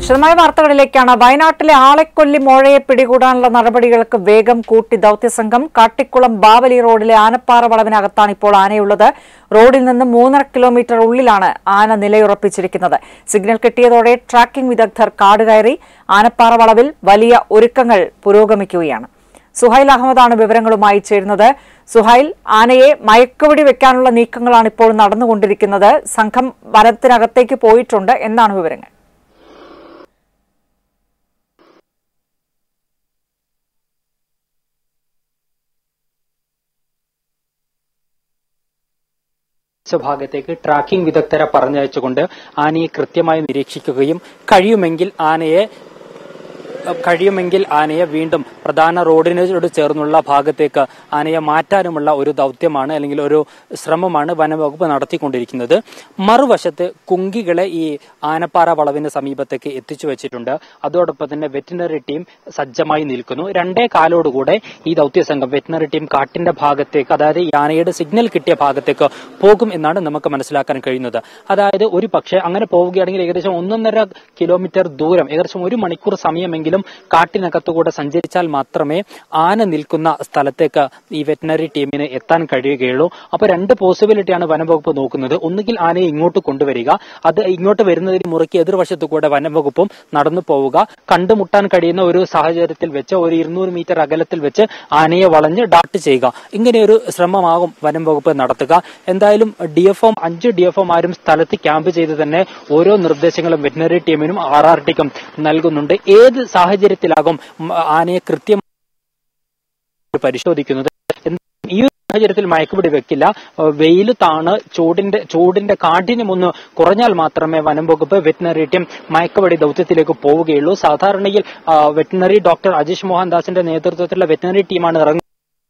വിശദമായ വാർത്തകളിലേക്കാണ് വയനാട്ടിലെ ആളെക്കൊല്ലി മോഴയെ പിടികൂടാനുള്ള നടപടികൾക്ക് വേഗം കൂട്ടി ദൌത്യസംഘം കാട്ടിക്കുളം ബാവലി റോഡിലെ ആനപ്പാറ വളവിനകത്താണ് ഇപ്പോൾ ആനയുള്ളത് റോഡിൽ നിന്ന് മൂന്നര കിലോമീറ്റർ ഉള്ളിലാണ് ആന നിലയുറപ്പിച്ചിരിക്കുന്നത് സിഗ്നൽ കിട്ടിയതോടെ ട്രാക്കിംഗ് വിദഗ്ധർ കാട് കയറി ആനപ്പാറ വളവിൽ വലിയ ഒരുക്കങ്ങൾ പുരോഗമിക്കുകയാണ് സുഹൈൽ അഹമ്മദാണ് വിവരങ്ങളുമായി ചേരുന്നത് സുഹൈൽ ആനയെ മയക്കുവെടി വെക്കാനുള്ള നീക്കങ്ങളാണ് ഇപ്പോൾ നടന്നുകൊണ്ടിരിക്കുന്നത് സംഘം വനത്തിനകത്തേക്ക് പോയിട്ടുണ്ട് എന്നാണ് വിവരങ്ങൾ ഭാഗത്തേക്ക് ട്രാക്കിംഗ് വിദഗ്ധരെ പറഞ്ഞയച്ചുകൊണ്ട് ആനയെ കൃത്യമായി നിരീക്ഷിക്കുകയും കഴിയുമെങ്കിൽ ആനയെ കഴിയുമെങ്കിൽ ആനയെ വീണ്ടും പ്രധാന റോഡിനോട് ചേർന്നുള്ള ഭാഗത്തേക്ക് ആനയെ മാറ്റാനുമുള്ള ഒരു ദൗത്യമാണ് അല്ലെങ്കിൽ ഒരു ശ്രമമാണ് വനവകുപ്പ് നടത്തിക്കൊണ്ടിരിക്കുന്നത് മറുവശത്ത് കുങ്കികളെ ഈ ആനപ്പാറ വളവിന് സമീപത്തേക്ക് എത്തിച്ചു വെച്ചിട്ടുണ്ട് അതോടൊപ്പം തന്നെ വെറ്റിനറി ടീം സജ്ജമായി നിൽക്കുന്നു രണ്ടേ കാലോടുകൂടെ ഈ ദൗത്യസംഘം വെറ്റിനറി ടീം കാട്ടിന്റെ ഭാഗത്തേക്ക് അതായത് ഈ ആനയുടെ സിഗ്നൽ കിട്ടിയ ഭാഗത്തേക്ക് പോകും എന്നാണ് നമുക്ക് മനസ്സിലാക്കാൻ കഴിയുന്നത് അതായത് ഒരു പക്ഷേ അങ്ങനെ പോവുകയാണെങ്കിൽ ഏകദേശം ഒന്നൊന്നര കിലോമീറ്റർ ദൂരം ഏകദേശം ഒരു മണിക്കൂർ സമയമെങ്കിലും കാട്ടിനകത്തുകൂടെ സഞ്ചരിച്ചാൽ മാത്രമേ ആന നിൽക്കുന്ന സ്ഥലത്തേക്ക് ഈ വെറ്റിനറി ടീമിന് എത്താൻ കഴിയുകയുള്ളൂ അപ്പൊ രണ്ട് പോസിബിലിറ്റിയാണ് വനംവകുപ്പ് നോക്കുന്നത് ഒന്നുകിൽ ആനയെ ഇങ്ങോട്ട് കൊണ്ടുവരിക അത് ഇങ്ങോട്ട് വരുന്നതിന് മുറയ്ക്ക് എതിർവശത്തു കൂടെ വനംവകുപ്പും നടന്നു പോവുക കണ്ടുമുട്ടാൻ കഴിയുന്ന ഒരു സാഹചര്യത്തിൽ വെച്ച് ഒരു ഇരുന്നൂറ് മീറ്റർ അകലത്തിൽ വെച്ച് ആനയെ വളഞ്ഞ് ഡാട്ട് ചെയ്യുക ഇങ്ങനെയൊരു ശ്രമമാകും വനം വകുപ്പ് നടത്തുക എന്തായാലും ഡി എഫ് ഒം അഞ്ച് ഡി എഫ് ഒമാരും സ്ഥലത്ത് ക്യാമ്പ് ചെയ്ത് തന്നെ ഓരോ നിർദ്ദേശങ്ങളും വെറ്റിനറി ടീമിനും ആർ ആർ ടിക്കും നൽകുന്നുണ്ട് ഏത് സാഹചര്യത്തിലാകും ഉം, ആനയെ കൃത്യം പരിശോധിക്കുന്നത് എന്തായാലും ഈ ഒരു സാഹചര്യത്തിൽ മയക്കുപിടി വെക്കില്ല വെയിൽ താണ് ചൂടിന്റെ ചൂടിന്റെ കാഠിന്യം ഒന്ന് കുറഞ്ഞാൽ മാത്രമേ വനം വകുപ്പ് വെറ്റിനറി ടീം മയക്കുപിടി ദൗത്യത്തിലേക്ക് പോവുകയുള്ളൂ സാധാരണയിൽ ആ, വെറ്റിനറി ഡോക്ടർ അജീഷ് മോഹൻദാസിന്റെ നേതൃത്വത്തിലുള്ള വെറ്റിനറി ടീമാണ് ഇറങ്ങുന്നത്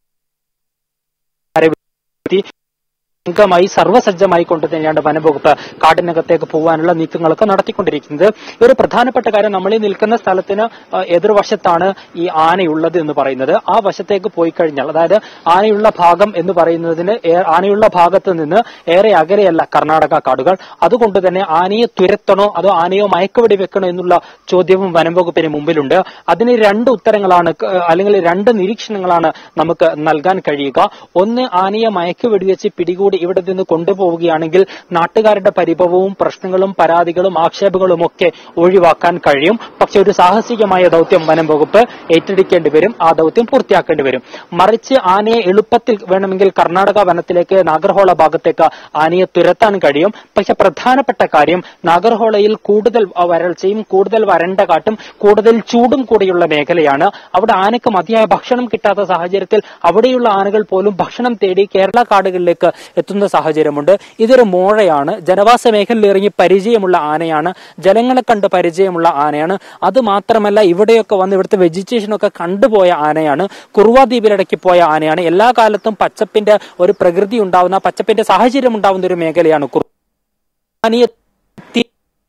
അംഗമായി സർവ്വസജ്ജമായി കൊണ്ട് തന്നെയാണ് വനംവകുപ്പ് കാടിനകത്തേക്ക് പോകാനുള്ള നീക്കങ്ങളൊക്കെ നടത്തിക്കൊണ്ടിരിക്കുന്നത് ഒരു പ്രധാനപ്പെട്ട കാര്യം നമ്മൾ ഈ നിൽക്കുന്ന സ്ഥലത്തിന് ആ, എതിർവശത്താണ് ഈ ആനയുള്ളത് എന്ന് പറയുന്നത് ആ വശത്തേക്ക് പോയി കഴിഞ്ഞാൽ അതായത് ആനയുള്ള ഭാഗം എന്ന് പറയുന്നതിന് ഏ- ആനയുള്ള ഭാഗത്ത് നിന്ന് ഏറെ അകലെയല്ല കർണാടക കാടുകൾ അതുകൊണ്ട് തന്നെ ആനയെ തുരത്തണോ അതോ ആനയോ മയക്കുവെടി വെക്കണോ എന്നുള്ള ചോദ്യവും വനംവകുപ്പിന് മുമ്പിലുണ്ട് അതിന് രണ്ട് ഉത്തരങ്ങളാണ് ക- അല്ലെങ്കിൽ രണ്ട് നിരീക്ഷണങ്ങളാണ് നമുക്ക് നൽകാൻ കഴിയുക ഒന്ന് ആനയെ മയക്ക് വെടിവെച്ച് പിടികൂടി ഇവിടെ നിന്ന് കൊണ്ടുപോവുകയാണെങ്കിൽ നാട്ടുകാരുടെ പരിഭവവും പ്രശ്നങ്ങളും പരാതികളും ആക്ഷേപങ്ങളും ഒക്കെ ഒഴിവാക്കാൻ കഴിയും പക്ഷെ ഒരു സാഹസികമായ ദൗത്യം വനം വകുപ്പ് ഏറ്റെടുക്കേണ്ടി വരും ആ ദൗത്യം പൂർത്തിയാക്കേണ്ടി വരും മറിച്ച് ആനയെ എളുപ്പത്തിൽ വേണമെങ്കിൽ കർണാടക വനത്തിലേക്ക് നാഗർഹോള ഭാഗത്തേക്ക് ആനയെ തുരത്താൻ കഴിയും പക്ഷെ പ്രധാനപ്പെട്ട കാര്യം നാഗർഹോളയിൽ കൂടുതൽ വരൾച്ചയും കൂടുതൽ വരണ്ട കാട്ടും കൂടുതൽ ചൂടും കൂടിയുള്ള മേഖലയാണ് അവിടെ ആനയ്ക്ക് മതിയായ ഭക്ഷണം കിട്ടാത്ത സാഹചര്യത്തിൽ അവിടെയുള്ള ആനകൾ പോലും ഭക്ഷണം തേടി കേരള കാടുകളിലേക്ക് എത്തുന്ന സാഹചര്യമുണ്ട് ഇതൊരു മോഴയാണ് ജനവാസ മേഖലയിൽ ഇറങ്ങി പരിചയമുള്ള ആനയാണ് ജലങ്ങളെ കണ്ട് പരിചയമുള്ള ആനയാണ് അത് മാത്രമല്ല ഇവിടെയൊക്കെ വന്ന് ഇവിടുത്തെ വെജിറ്റേഷൻ ഒക്കെ കണ്ടുപോയ ആനയാണ് കുറുവ ദ്വീപിലിടയ്ക്ക് പോയ ആനയാണ് എല്ലാ കാലത്തും പച്ചപ്പിന്റെ ഒരു പ്രകൃതി ഉണ്ടാവുന്ന പച്ചപ്പിന്റെ സാഹചര്യം ഉണ്ടാവുന്ന ഒരു മേഖലയാണ് കുറു ആനയെ തി-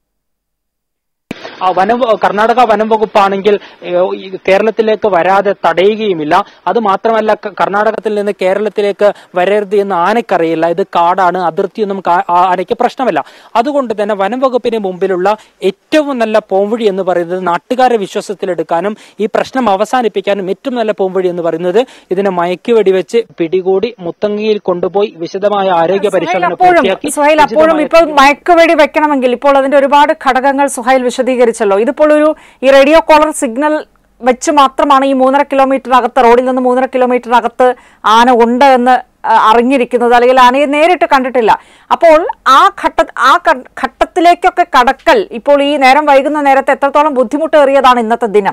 ആ വനം കർണാടക വനം വകുപ്പാണെങ്കിൽ ഏഹ്, ഈ കേരളത്തിലേക്ക് വരാതെ തടയുകയുമില്ല അത് മാത്രമല്ല ക- കർണാടകത്തിൽ നിന്ന് കേരളത്തിലേക്ക് വരരുത് എന്ന് ആനയ്ക്കറിയില്ല ഇത് കാടാണ് അതിർത്തിയൊന്നും കാ- ആ ആനയ്ക്ക് പ്രശ്നമല്ല അതുകൊണ്ട് തന്നെ വനം വകുപ്പിന് മുമ്പിലുള്ള ഏറ്റവും നല്ല പോംവഴി എന്ന് പറയുന്നത് നാട്ടുകാരെ വിശ്വാസത്തിലെടുക്കാനും ഈ പ്രശ്നം അവസാനിപ്പിക്കാനും ഏറ്റവും നല്ല പോംവഴി എന്ന് പറയുന്നത് ഇതിനെ മയക്കി വെടിവെച്ച് പിടികൂടി മുത്തങ്ങിയിൽ കൊണ്ടുപോയി വിശദമായ ആരോഗ്യ സുഹൈൽ പരിശോധന അപ്പോഴും പൂർത്തിയാക്കി സുഹൈൽ അപ്പോഴും ഉചിതമായ ഇപ്പോൾ മയക്കുവെടി വെക്കണമെങ്കിൽ ഇപ്പോൾ അതിന്റെ ഒരുപാട് ഘടകങ്ങൾ സുഹൈൽ വിശദീകരിച്ചല്ലോ ഇതിപ്പോൾ ഒരു ഈ റേഡിയോ കോളർ സിഗ്നൽ വെച്ച് മാത്രമാണ് ഈ മൂന്നര കിലോമീറ്ററിനകത്ത് റോഡിൽ നിന്ന് മൂന്നര കിലോമീറ്ററിനകത്ത് ആന ഉണ്ട് എന്ന് ആ, അറിഞ്ഞിരിക്കുന്നത് അല്ലെങ്കിൽ ആനയെ നേരിട്ട് കണ്ടിട്ടില്ല അപ്പോൾ ആ ഘട്ട ആ ഘ- ഘട്ടത്തിലേക്കൊക്കെ കടക്കൽ ഇപ്പോൾ ഈ നേരം വൈകുന്ന നേരത്തെ എത്രത്തോളം ബുദ്ധിമുട്ടേറിയതാണ് ഇന്നത്തെ ദിനം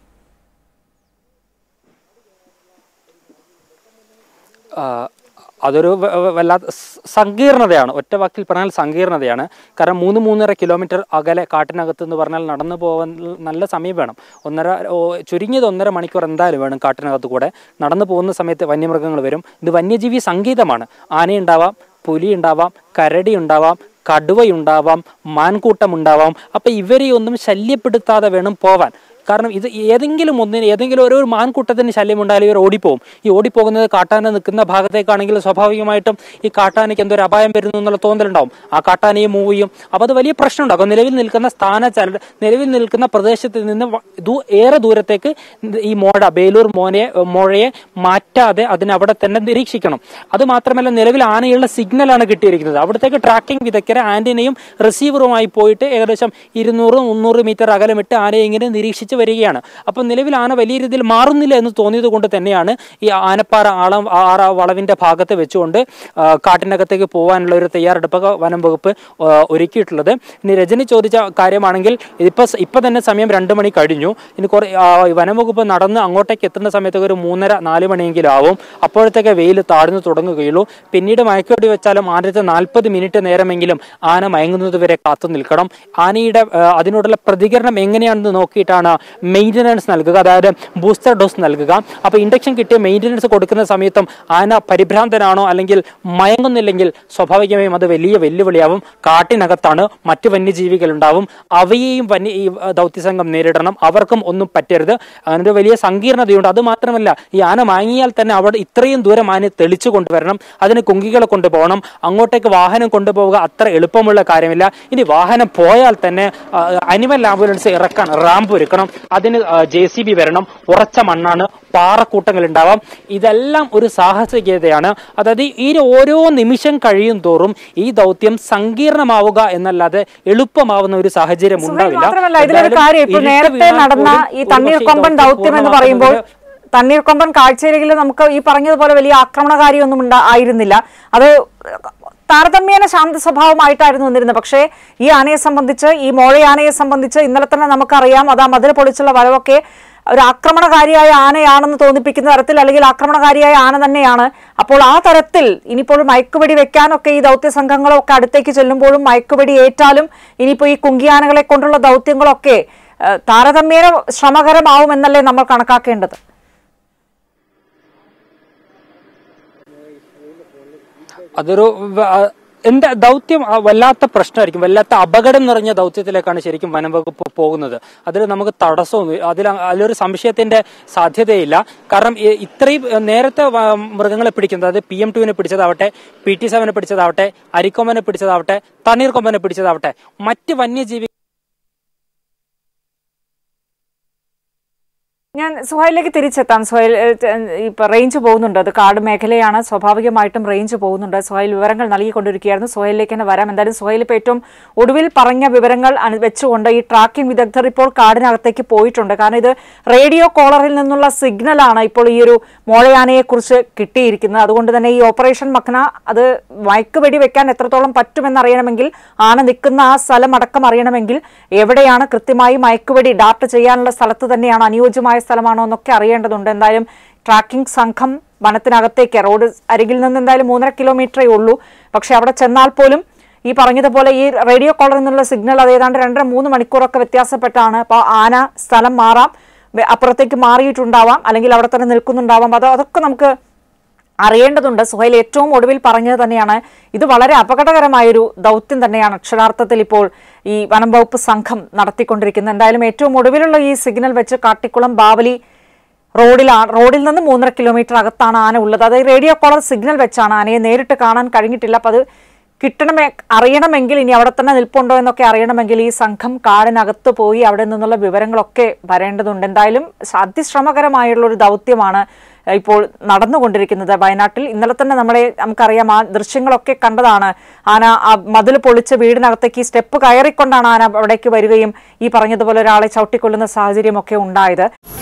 ആ, അതൊരു വ- വ- വല്ലാത്ത സ- സങ്കീർണതയാണ് ഒറ്റ വാക്കിൽ പറഞ്ഞാൽ സങ്കീർണതയാണ് കാരണം മൂന്ന് മൂന്നര കിലോമീറ്റർ അകലെ കാട്ടിനകത്ത് എന്ന് പറഞ്ഞാൽ നടന്നു പോകാൻ നല്ല സമയം വേണം ഒന്നര ഓ, ചുരുങ്ങിയത് ഒന്നര മണിക്കൂർ എന്തായാലും വേണം കാട്ടിനകത്ത് കൂടെ നടന്നു പോകുന്ന സമയത്ത് വന്യമൃഗങ്ങൾ വരും ഇത് വന്യജീവി സംഗീതമാണ് ആനയുണ്ടാവാം പുലി ഉണ്ടാവാം കരടി ഉണ്ടാവാം കടുവയുണ്ടാവാം മാൻകൂട്ടം ഉണ്ടാവാം അപ്പൊ ഇവരെ ഒന്നും ശല്യപ്പെടുത്താതെ വേണം പോവാൻ കാരണം ഇത് ഏതെങ്കിലും ഒന്നിന് ഏതെങ്കിലും ഒരു ഒരു മാൻകൂട്ടത്തിന് ശല്യം ഉണ്ടായാലും ഇവർ ഓടിപ്പോകും ഈ ഓടിപ്പോകുന്നത് കാട്ടാന നിൽക്കുന്ന ഭാഗത്തേക്കാണെങ്കിൽ സ്വാഭാവികമായിട്ടും ഈ കാട്ടാനയ്ക്ക് എന്തോ ഒരു അപായം വരുന്നു എന്നുള്ള തോന്നലുണ്ടാവും ആ കാട്ടാനയെ മൂവ് ചെയ്യും അപ്പോൾ അത് വലിയ പ്രശ്നം ഉണ്ടാകും നിലവിൽ നിൽക്കുന്ന സ്ഥാന ചല നിലവിൽ നിൽക്കുന്ന പ്രദേശത്ത് നിന്ന് വ- ദൂ- ഏറെ ദൂരത്തേക്ക് ഈ മോഴ ബേലൂർ മോനെ മോഴയെ മാറ്റാതെ അതിനെ അവിടെ തന്നെ നിരീക്ഷിക്കണം അത് മാത്രമല്ല നിലവിൽ ആനയുള്ള സിഗ്നലാണ് കിട്ടിയിരിക്കുന്നത് അവിടത്തേക്ക് ട്രാക്കിംഗ് വിദഗ്ധരെ ആന്റിനയും റിസീവറുമായി പോയിട്ട് ഏകദേശം ഇരുന്നൂറ് മുന്നൂറ് മീറ്റർ അകലമിട്ട് ആനയെ ഇങ്ങനെ നിരീക്ഷിച്ച് വരികയാണ് അപ്പം നിലവിൽ ആന വലിയ രീതിയിൽ മാറുന്നില്ല എന്ന് തോന്നിയത് കൊണ്ട് തന്നെയാണ് ഈ ആനപ്പാറ ആളം ആറ വളവിന്റെ ഭാഗത്ത് വെച്ചുകൊണ്ട് ആ, കാട്ടിനകത്തേക്ക് പോകാനുള്ള ഒരു തയ്യാറെടുപ്പ് വനം വകുപ്പ് ആ, ഒരുക്കിയിട്ടുള്ളത് ഇനി രജനി ചോദിച്ച കാര്യമാണെങ്കിൽ ഇപ്പൊ സ- ഇപ്പൊ തന്നെ സമയം രണ്ട് മണി കഴിഞ്ഞു ഇനി കുറെ ആ, വനം വകുപ്പ് നടന്ന് അങ്ങോട്ടേക്ക് എത്തുന്ന സമയത്തൊക്കെ ഒരു മൂന്നര നാല് മണിയെങ്കിലും ആവും അപ്പോഴത്തേക്ക് വെയിൽ താഴ്ന്നു തുടങ്ങുകയുള്ളൂ പിന്നീട് മയക്കുവെടി വെച്ചാലും ആദ്യത്തെ നാൽപ്പത് മിനിറ്റ് നേരമെങ്കിലും ആന മയങ്ങുന്നത് വരെ കാത്തു നിൽക്കണം ആനയുടെ ആ, അതിനോടുള്ള പ്രതികരണം എങ്ങനെയാണെന്ന് നോക്കിയിട്ടാണ് മെയിൻ്റനൻസ് നൽകുക അതായത് ബൂസ്റ്റർ ഡോസ് നൽകുക അപ്പോൾ ഇൻഡക്ഷൻ കിട്ടിയ മെയിൻ്റനൻസ് കൊടുക്കുന്ന സമയത്തും ആന പരിഭ്രാന്തനാണോ അല്ലെങ്കിൽ മയങ്ങുന്നില്ലെങ്കിൽ സ്വാഭാവികമായും അത് വലിയ വെല്ലുവിളിയാവും കാട്ടിനകത്താണ് മറ്റു വന്യജീവികൾ ഉണ്ടാവും അവയെയും വന്യ ഈ ആ, ദൗത്യസംഘം നേരിടണം അവർക്കും ഒന്നും പറ്റരുത് അതിനൊരു വലിയ സങ്കീർണതയുണ്ട് അത് മാത്രമല്ല ഈ ആന മയങ്ങിയാൽ തന്നെ അവിടെ ഇത്രയും ദൂരം ആനയെ തെളിച്ചു കൊണ്ടുവരണം അതിന് കുങ്കികളെ കൊണ്ടുപോകണം അങ്ങോട്ടേക്ക് വാഹനം കൊണ്ടുപോവുക അത്ര എളുപ്പമുള്ള കാര്യമില്ല ഇനി വാഹനം പോയാൽ തന്നെ അനിമൽ ആംബുലൻസ് ഇറക്കാൻ റാമ്പ് ഒരുക്കണം അതിന് ജെ സി ബി വരണം ഉറച്ച മണ്ണാണ് പാറക്കൂട്ടങ്ങൾ ഉണ്ടാവാം ഇതെല്ലാം ഒരു സാഹസികതയാണ് അതായത് ഈ ഓരോ നിമിഷം കഴിയും തോറും ഈ ദൗത്യം സങ്കീർണമാവുക എന്നല്ലാതെ എളുപ്പമാവുന്ന ഒരു സാഹചര്യം സുഹൈൽ ഉണ്ടാവില്ല മാത്രമല്ല ഇതിലൊരു എന്തായാലും കാര്യം ഇപ്പൊ ഇരുട്ട് നേരത്തെ വീണാൽ നടന്ന പോലും ഈ ഒരുപക്ഷേ തണ്ണീർക്കൊമ്പൻ ദൗത്യം എന്ന് പറയുമ്പോൾ പൂർണ്ണമാക്കുന്നതിന് തണ്ണീർക്കൊമ്പൻ കാഴ്ചയിലെങ്കിൽ നമുക്ക് ഈ പറഞ്ഞതുപോലെ വലിയ ആക്രമണകാരിയൊന്നും ഉണ്ടാ ആയിരുന്നില്ല അത് താരതമ്യേന ശാന്ത സ്വഭാവമായിട്ടായിരുന്നു വന്നിരുന്നത് പക്ഷേ ഈ ആനയെ സംബന്ധിച്ച് ഈ മോഴയാനയെ സംബന്ധിച്ച് ഇന്നലെ തന്നെ നമുക്കറിയാം അത് ആ മതിൽ പൊളിച്ചുള്ള വരവൊക്കെ ഒരു ആക്രമണകാരിയായ ആനയാണെന്ന് തോന്നിപ്പിക്കുന്ന തരത്തിൽ അല്ലെങ്കിൽ ആക്രമണകാരിയായ ആന തന്നെയാണ് അപ്പോൾ ആ തരത്തിൽ ഇനിയിപ്പോൾ മയക്കുവെടി വെക്കാനൊക്കെ ഈ ദൗത്യ സംഘങ്ങളൊക്കെ അടുത്തേക്ക് ചെല്ലുമ്പോഴും മയക്കുവെടി ഏറ്റാലും ഇനിയിപ്പോൾ ഈ കുങ്കിയാനകളെ കൊണ്ടുള്ള ദൗത്യങ്ങളൊക്കെ ഏഹ്, താരതമ്യേന ശ്രമകരമാവുമെന്നല്ലേ നമ്മൾ കണക്കാക്കേണ്ടത് അതൊരു വ- ആ, എന്റെ ദൗത്യം ആ വല്ലാത്ത പ്രശ്നമായിരിക്കും വല്ലാത്ത അപകടം നിറഞ്ഞ ദൗത്യത്തിലേക്കാണ് ശരിക്കും വനം വകുപ്പ് പോകുന്നത് അതിൽ നമുക്ക് തടസ്സമൊന്നും അതിൽ അതിലൊരു സംശയത്തിന്റെ സാധ്യതയില്ല കാരണം ഈ- ഇത്രയും ഏ, നേരത്തെ വ- മൃഗങ്ങളെ പിടിക്കുന്നത് അതായത് പി എം ടുവിനെ പിടിച്ചതാവട്ടെ പി ടി സെവനെ പിടിച്ചതാവട്ടെ അരിക്കൊമ്പനെ പിടിച്ചതാവട്ടെ തണ്ണീർക്കൊമ്പനെ പിടിച്ചതാവട്ടെ മറ്റ് വന്യജീവി ഞാൻ സുഹൈലിലേക്ക് തിരിച്ചെത്താം സുഹൈൽ ഏഹ്, ത- ഇപ്പൊ റേഞ്ച് പോകുന്നുണ്ട് അത് കാട് മേഖലയാണ് സ്വാഭാവികമായിട്ടും റേഞ്ച് പോകുന്നുണ്ട് സുഹൈൽ വിവരങ്ങൾ നൽകിക്കൊണ്ടിരിക്കുകയായിരുന്നു സുഹൈലിലേക്ക് തന്നെ വരാം എന്തായാലും സുഹൈൽ ഇപ്പൊ ഏറ്റവും ഒടുവിൽ പറഞ്ഞ വിവരങ്ങൾ അനു- വെച്ചുകൊണ്ട് ഈ ട്രാക്കിംഗ് വിദഗ്ധർ ഇപ്പോൾ കാടിനകത്തേക്ക് പോയിട്ടുണ്ട് കാരണം ഇത് റേഡിയോ കോളറിൽ നിന്നുള്ള സിഗ്നലാണ് ഇപ്പോൾ ഈ ഒരു മോഴയാനയെ കുറിച്ച് കിട്ടിയിരിക്കുന്നത് അതുകൊണ്ട് തന്നെ ഈ ഓപ്പറേഷൻ മഖ്ന അത് മയക്കുവെടി വെക്കാൻ എത്രത്തോളം പറ്റുമെന്നറിയണമെങ്കിൽ ആന നിൽക്കുന്ന ആ സ്ഥലം അടക്കം അറിയണമെങ്കിൽ എവിടെയാണ് കൃത്യമായി മയക്കുവെടി ഡാർട്ട് ചെയ്യാനുള്ള സ്ഥലത്ത് തന്നെയാണ് അനുയോജ്യമായ സ്ഥലമാണോ എന്നൊക്കെ അറിയേണ്ടതുണ്ട് എന്തായാലും ട്രാക്കിംഗ് സംഘം വനത്തിനകത്തേക്ക് റോഡ് അരികിൽ നിന്ന് എന്തായാലും മൂന്നര കിലോമീറ്ററേ ഉള്ളൂ പക്ഷെ അവിടെ ചെന്നാൽ പോലും ഈ പറഞ്ഞതുപോലെ ഈ റേഡിയോ കോളറിൽ നിന്നുള്ള സിഗ്നൽ അത് ഏതാണ്ട് രണ്ടര മൂന്ന് മണിക്കൂറൊക്കെ വ്യത്യാസപ്പെട്ടാണ് അപ്പോൾ ആന സ്ഥലം മാറാം വെ- അപ്പുറത്തേക്ക് മാറിയിട്ടുണ്ടാവാം അല്ലെങ്കിൽ അവിടെ തന്നെ നിൽക്കുന്നുണ്ടാവാം അത് അതൊക്കെ നമുക്ക് അറിയേണ്ടതുണ്ട് സുഹൈൽ ഏറ്റവും ഒടുവിൽ പറഞ്ഞത് തന്നെയാണ് ഇത് വളരെ അപകടകരമായൊരു ദൗത്യം തന്നെയാണ് അക്ഷരാർത്ഥത്തിൽ ഇപ്പോൾ ഈ വനം വകുപ്പ് സംഘം നടത്തിക്കൊണ്ടിരിക്കുന്നത് എന്തായാലും ഏറ്റവും ഒടുവിലുള്ള ഈ സിഗ്നൽ വെച്ച് കാട്ടിക്കുളം ബാവലി റോഡിലാണ് റോഡിൽ നിന്ന് മൂന്നര കിലോമീറ്റർ അകത്താണ് ആന ഉള്ളത് അത് റേഡിയോ കോളർ സിഗ്നൽ വെച്ചാണ് ആനയെ നേരിട്ട് കാണാൻ കഴിഞ്ഞിട്ടില്ല അപ്പം അത് കിട്ടണമേ അറിയണമെങ്കിൽ ഇനി അവിടെ തന്നെ നിൽപ്പുണ്ടോ എന്നൊക്കെ അറിയണമെങ്കിൽ ഈ സംഘം കാടിനകത്ത് പോയി അവിടെ നിന്നുള്ള വിവരങ്ങളൊക്കെ വരേണ്ടതുണ്ട് എന്തായാലും അതിശ്രമകരമായുള്ള ഒരു ദൗത്യമാണ് ഇപ്പോൾ നടന്നുകൊണ്ടിരിക്കുന്നത് വയനാട്ടിൽ ഇന്നലെ തന്നെ നമ്മളെ നമുക്കറിയാം ആ ദൃശ്യങ്ങളൊക്കെ കണ്ടതാണ് ആന ആ മതിൽ പൊളിച്ച് വീടിനകത്തേക്ക് ഈ സ്റ്റെപ്പ് കയറിക്കൊണ്ടാണ് ആന അവിടേക്ക് വരികയും ഈ പറഞ്ഞതുപോലെ ഒരാളെ ചവിട്ടിക്കൊള്ളുന്ന സാഹചര്യമൊക്കെ ഉണ്ടായത്